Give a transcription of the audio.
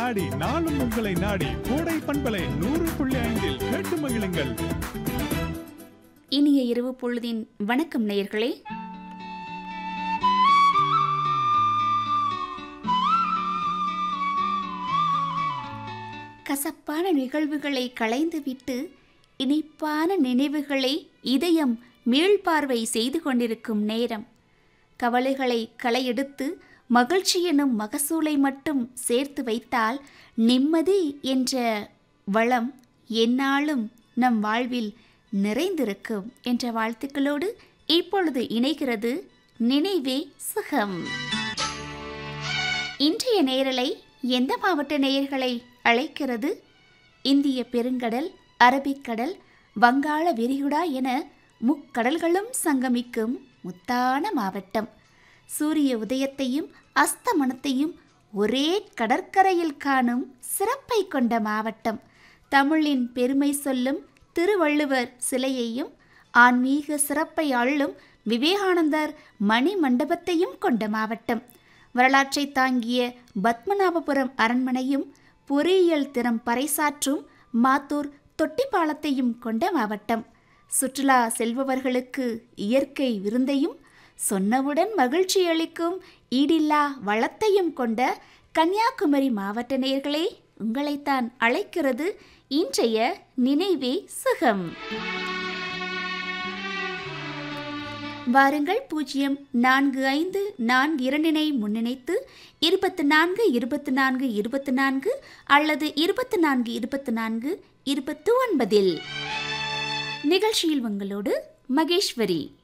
நாடி நாளும் உங்களை நாடி கோடை பண்பலை நூறு புள்ளி ஐந்தில் கேட்டு மகிழுங்கள் இனிய இரவு பொழுதின் வணக்கம் நேயர்களே கசப்பான நிகழ்வுகளை களைந்துவிட்டு இனிப்பான நினைவுகளை இதயம் மீள்பார்வை செய்து கொண்டிருக்கும் நேரம் கவலைகளை களையெடுத்து மகிழ்ச்சி எனும் மகசூலை மட்டும் சேர்த்து வைத்தால் நிம்மதி என்ற வளம் எந்நாளும் நம் வாழ்வில் நிறைந்திருக்கும் என்ற வாழ்த்துக்களோடு இப்பொழுது இணைகிறது நினைவே சுகம் இன்றைய நேரலை எந்த மாவட்ட நேயர்களை அழைக்கிறது இந்திய பெருங்கடல் அரபிக்கடல் வங்காள விரிகுடா என முக்கடல்களும் சங்கமிக்கும் முத்தான மாவட்டம் சூரிய உதயத்தையும் அஸ்தமனத்தையும் ஒரே கடற்கரையில் காணும் சிறப்பை கொண்ட மாவட்டம் தமிழின் பெருமை சொல்லும் திருவள்ளுவர் சிலையையும் ஆன்மீக சிறப்பை அள்ளும் விவேகானந்தர் மணி மண்டபத்தையும் கொண்ட மாவட்டம் வரலாற்றை தாங்கிய பத்மநாபபுரம் அரண்மனையும் பொறியியல் திறம் பறைசாற்றும் மாத்தூர் தொட்டிப்பாலத்தையும் கொண்ட மாவட்டம் சுற்றுலா செல்பவர்களுக்கு இயற்கை விருந்தையும் சொன்னவுடன் மகிழ்ச்சி அளிக்கும் ஈடில்லா வளத்தையும் கொண்ட கன்னியாகுமரி மாவட்ட நேயர்களே உங்களைத்தான் அழைக்கிறது இன்றைய நினைவே சுகம் வாருங்கள் பூஜ்ஜியம் நான்கு ஐந்து நான்கு இரண்டினை முன்னிணைத்து இருபத்து நான்கு இருபத்து நான்கு இருபத்து நான்கு அல்லது இருபத்து நான்கு இருபத்து நான்கு இருபத்து ஒன்பதில் நிகழ்ச்சியில் உங்களோடு மகேஸ்வரி